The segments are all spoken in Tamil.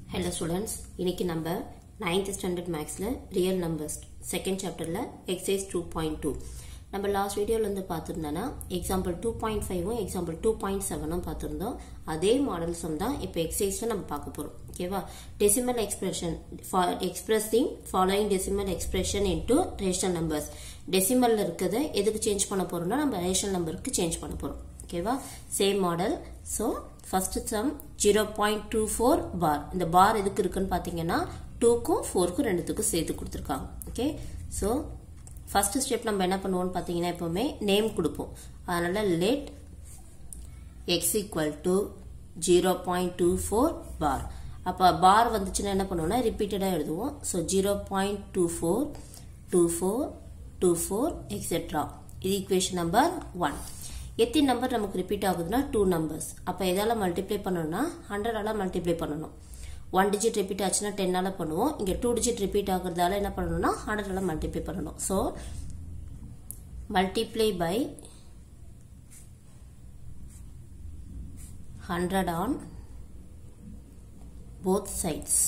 ஹலோ ஸ்டூடெண்ட்ஸ் இன்னைக்கு நம்ம நைன்த் ஸ்டாண்டர்ட் மேக்ஸில் ரியல் நம்பர்ஸ் செகண்ட் சாப்டரில் எக்ஸைஸ் டூ பாயிண்ட் டூ நம்ம லாஸ்ட் வீடியோவில் வந்து பார்த்துருந்தோன்னா எக்ஸாம்பிள் டூ பாயிண்ட் ஃபைவும் எக்ஸாம்பிள் டூ பாயிண்ட் செவனும் பார்த்துருந்தோம் அதே மாடல் சம் தான் இப்போ எக்ஸைஸில் நம்ம பார்க்க போகிறோம் ஓகேவா decimal expression expressing following decimal expression into rational numbers டெசிமலில் இருக்கிறத எதுக்கு சேஞ்ச் பண்ண போகிறோம்னா நம்ம ரேஷனல் நம்பருக்கு சேஞ்ச் பண்ண போகிறோம் ஓகேவா same model so first sum zero point two four bar இந்த பார் எதுக்கு இருக்குன்னு பார்த்தீங்கன்னா டூக்கும் ஃபோருக்கும் ரெண்டுத்துக்கும் சேர்த்து கொடுத்துருக்காங்க ஓகே ஸோ ஃபர்ஸ்ட் ஸ்டெப் நம்ம என்ன பண்ணுவோம்னு பார்த்தீங்கன்னா எப்பவுமே நேம் கொடுப்போம் அதனால let x equal to zero point two four bar அப்போ பார் வந்துச்சுன்னா என்ன பண்ணுவோம்னா ரிப்பீட்டடாக எழுதுவோம் so zero point two four two four two four etcetera இது ஈக்குவேஷன் நம்பர் ஒன் எத்தனை நம்பர் நமக்கு ரிப்பீட் ஆகுதுன்னா டூ நம்பர்ஸ் அப்போ எதால் மல்டிப்ளை பண்ணணும்னா ஹண்ட்ரடால மல்டிப்ளை பண்ணணும் ஒன் டிஜிட் ரிப்பீட் ஆச்சுன்னா டென்னால பண்ணுவோம் இங்கே டூ டிஜிட் ரிப்பீட் ஆகுறதால என்ன பண்ணணும்னா ஹண்ட்ரடால மல்டிப்ளை பண்ணணும் so multiply by hundred on both sides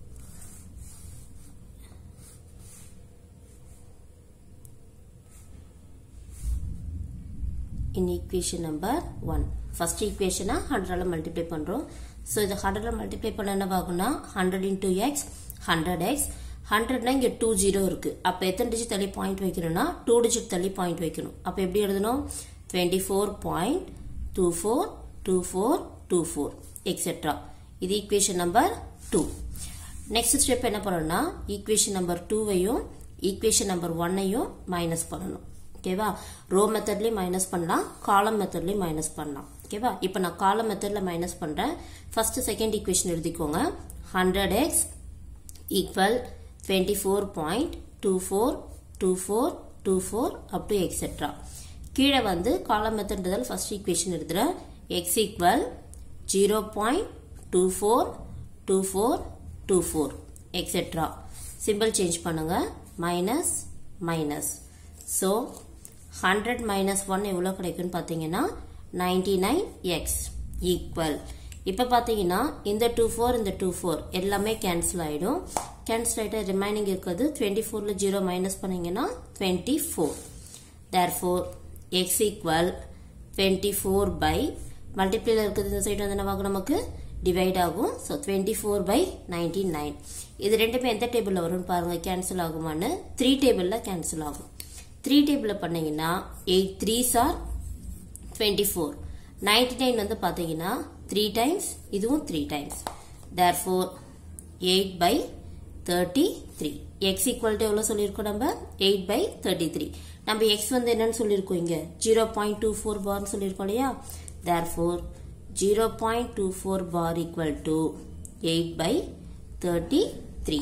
in equation number 1 first equation ஹண்ட்ரட்ல மல்டிப்ளை பண்றோம் ஸோ இது ஹண்ட்ரட்ல மல்டிப்ளை பண்ண என்ன ஆகும்னா hundred into x hundred x ஹண்ட்ரட்னா இங்க டூ ஜீரோ இருக்கு அப்ப எத்தனை டிஜிட் தள்ளி பாயிண்ட் வைக்கணும்னா டூ டிஜிட் தள்ளி பாயிண்ட் வைக்கணும் அப்ப எப்படி எழுதணும் twenty four point two four two four two four etcetera இது equation number two next step என்ன பண்ணணும்னா ஈக்குவேஷன் நம்பர் டூவையும் ஈக்குவேஷன் நம்பர் ஒன்னையும் மைனஸ் பண்ணணும் ஓகேவா ரோ மெத்தட்லயும் மைனஸ் பண்ணலாம் காலம் மெத்தட்லயும் மைனஸ் பண்ணலாம் ஓகேவா இப்போ நான் காலம் மெத்தட்ல மைனஸ் பண்றேன் ஃபர்ஸ்ட் செகண்ட் ஈக்குவேஷன் எழுதிக்கோங்க hundred x equal twenty four point two four two four two four up to etcetera கீழே வந்து காலம் மெத்தட்ன்றதால் ஃபர்ஸ்ட் ஈக்குவேஷன் எழுதுறேன் x equal zero point two four two four two four etcetera simple change பண்ணுங்க minus minus so hundred minus one எவ்வளோ கிடைக்குன்னு பார்த்தீங்கன்னா நைன்டி நைன் எக்ஸ் ஈக்குவல் இப்போ பார்த்தீங்கன்னா இந்த டூ ஃபோர் இந்த டூ ஃபோர் எல்லாமே கேன்சல் ஆகிடும் கேன்சல் ஆகிட்டு ரிமைனிங் இருக்கிறது டுவெண்ட்டி ஃபோரில் ஜீரோ மைனஸ் பண்ணீங்கன்னா twenty four therefore x equal twenty four by மல்டிப்ளேல இருக்கிறது இந்த சைடு வந்து என்னவாகும் நமக்கு டிவைட் ஆகும் so twenty four by ninety nine இது ரெண்டுமே எந்த டேபிளில் வரும்னு பாருங்க கேன்சல் ஆகுமான்னு த்ரீ டேபிளில் கேன்சல் ஆகும் த்ரீ டேபிளில் பண்ணீங்கன்னா eight three sir twenty four ninety nine வந்து பார்த்தீங்கன்னா த்ரீ டைம்ஸ் இதுவும் three times therefore eight by thirty three x equal to எவ்வளோ சொல்லியிருக்கோம் நம்ம எயிட் பை தேர்ட்டி த்ரீ நம்ம எக்ஸ் வந்து என்னன்னு சொல்லியிருக்கோம் இங்கே ஜீரோ பாயிண்ட் டூ ஃபோர் பார்னு சொல்லியிருக்கோம் இல்லையா therefore zero point two four bar equal to eight by thirty three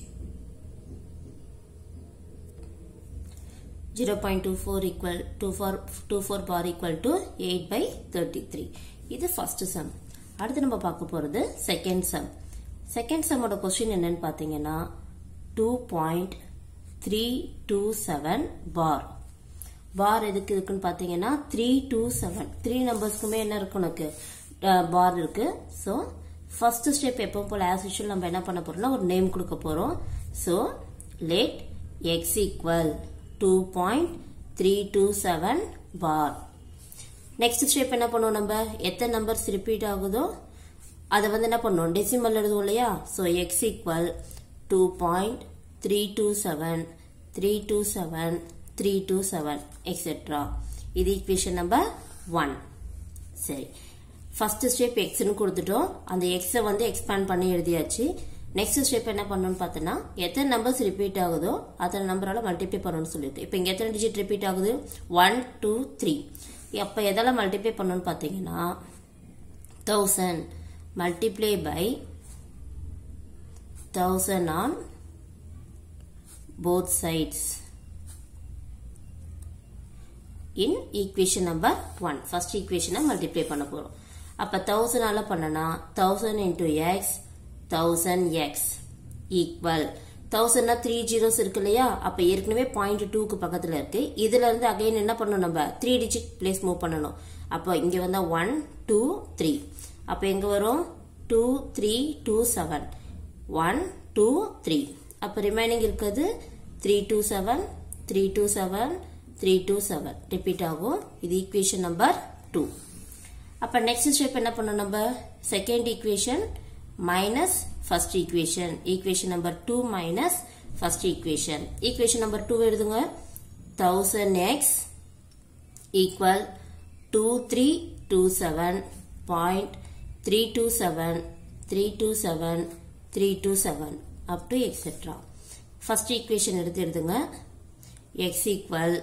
0.24 equal 24 24 bar equal to 8 by 33 இது first sum அடுத்து நம்ம பார்க்க போறது second sum second sum ஓட question என்னன்னு பார்த்தீங்கன்னா 2.327 bar bar எதுக்கு இருக்குன்னு பார்த்தீங்கன்னா 327 த்ரீ நம்பர்ஸ்க்குமே என்ன இருக்கு உனக்கு பார் இருக்கு ஸோ ஃபர்ஸ்ட் ஸ்டெப் எப்பவும் போல ஆஸ் யூஷுவல் நம்ம என்ன பண்ண போறோம்னா ஒரு நேம் கொடுக்க போறோம் so let x equal 2.327 bar next step என்ன பண்ணுவோம் நம்ம எத்தனை நம்பர்ஸ் ரிப்பீட் ஆகுதோ அதை வந்து என்ன பண்ணுவோம் டெசிமல் எழுதுவோம் இல்லையா so x equal two point three two seven three two seven three two seven etcetera இது ஈக்குவேஷன் நம்பர் ஒன் சரி ஃபர்ஸ்ட் ஸ்டெப் எக்ஸ்னு கொடுத்துட்டோம் அந்த எக்ஸை வந்து எக்ஸ்பேண்ட் பண்ணி எழுதியாச்சு நெக்ஸ்ட் ஸ்டெப் என்ன பண்ணணும்னு பார்த்தோன்னா எத்தனை நம்பர்ஸ் ரிப்பீட் ஆகுதோ அத்தனை நம்பரால மல்டிப்ளை பண்ணணும்னு சொல்லிட்டு இப்போ இங்கே எத்தனை டிஜிட் ரிப்பீட் ஆகுது ஒன் டூ த்ரீ அப்போ எதால் மல்டிப்ளை பண்ணணும்னு பார்த்தீங்கன்னா thousand multiply by thousand on both sides in equation number one first ஈக்குவேஷனை மல்டிப்ளை பண்ண போகிறோம் அப்போ தௌசண்டால பண்ணனா thousand into x thousand x equal தௌசண்ட்னா த்ரீ ஜீரோஸ் இருக்கு இல்லையா அப்ப ஏற்கனவே பாயிண்ட் டூக்கு பக்கத்துல இருக்கு இதுல இருந்து அகைன் என்ன பண்ணணும் நம்ம த்ரீ டிஜிட் பிளேஸ் மூவ் பண்ணணும் அப்போ இங்க வந்தா ஒன் டூ த்ரீ அப்ப எங்க வரும் two three two seven one two three அப்போ ரிமைனிங் இருக்கிறது three two seven three two seven three two seven repeat ஆகும் இது ஈக்குவேஷன் நம்பர் டூ அப்போ நெக்ஸ்ட் ஸ்டெப் என்ன பண்ணணும் நம்ம second equation minus first equation equation number two minus first equation equation number two எழுதுங்க thousand x equal two three two seven point three two seven three two seven three two seven up to etcetera first equation எடுத்து எழுதுங்க எக்ஸ் ஈக்குவல்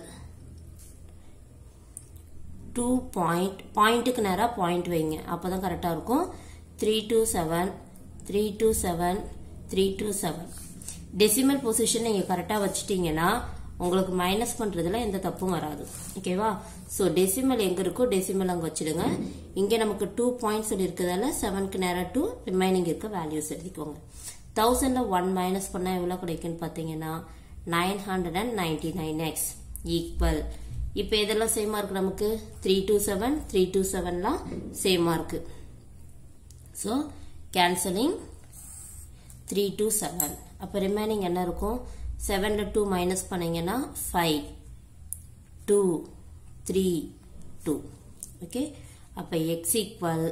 டூ பாயிண்ட் பாயிண்ட்டுக்கு நேராக பாயிண்ட் வைங்க அப்போ தான் கரெக்டாக இருக்கும் three two seven three two seven three two seven decimal position நீங்கள் கரெக்டாக வச்சுட்டீங்கன்னா உங்களுக்கு மைனஸ் பண்ணுறதுல எந்த தப்பும் வராது ஓகேவா ஸோ டெசிமல் எங்கே இருக்கோ டெசிமல் அங்கே வச்சிடுங்க இங்கே நமக்கு டூ பாயிண்ட் சொல்லி இருக்கிறதால செவனுக்கு நேராக டூ ரிமைனிங் இருக்க வேல்யூஸ் எழுதிக்கோங்க தௌசண்டில் ஒன் மைனஸ் பண்ணால் எவ்வளோ கிடைக்குன்னு பார்த்தீங்கன்னா nine hundred and ninety nine x equal இப்போ இதெல்லாம் சேமா இருக்கு நமக்கு three two seven three two செவன்லாம் சேமா இருக்கு so cancelling three two seven அப்போ ரிமைனிங் என்ன இருக்கும் செவனில் டூ மைனஸ் பண்ணீங்கன்னா five two three two okay அப்போ x equal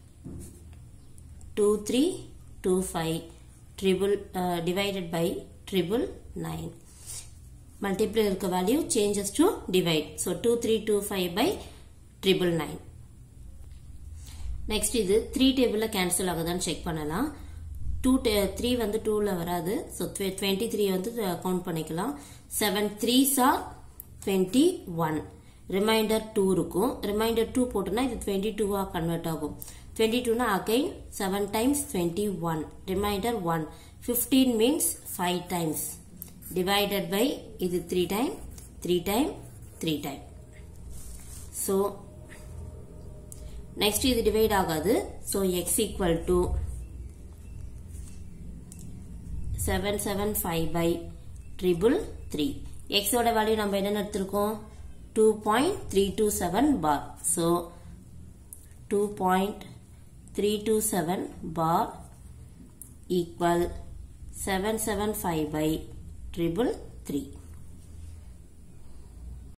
two three two five triple divided by triple nine multiply இருக்க value changes to divide. So 2325 by triple nine. Next இது த்ரீ டேபிளில் கேன்சல் ஆகுதான்னு செக் பண்ணலாம் டூ த்ரீ வந்து டூவில் வராது ஸோ டுவெண்ட்டி த்ரீ வந்து கவுண்ட் பண்ணிக்கலாம் seven three sir twenty one remainder two இருக்கும் ரிமைண்டர் டூ போட்டோன்னா இது டுவெண்ட்டி டூவாக கன்வெர்ட் ஆகும் டுவெண்ட்டி டூனா again seven times twenty one remainder one fifteen means five times divided by இது 3 time 3 time 3 time so next இது divide ஆகாது so x equal to 775 by triple 3 x ஓட வேல்யூ நம்ம என்ன எடுத்திருக்கோம் 2.327 bar so 2.327 bar equal 775 by triple three.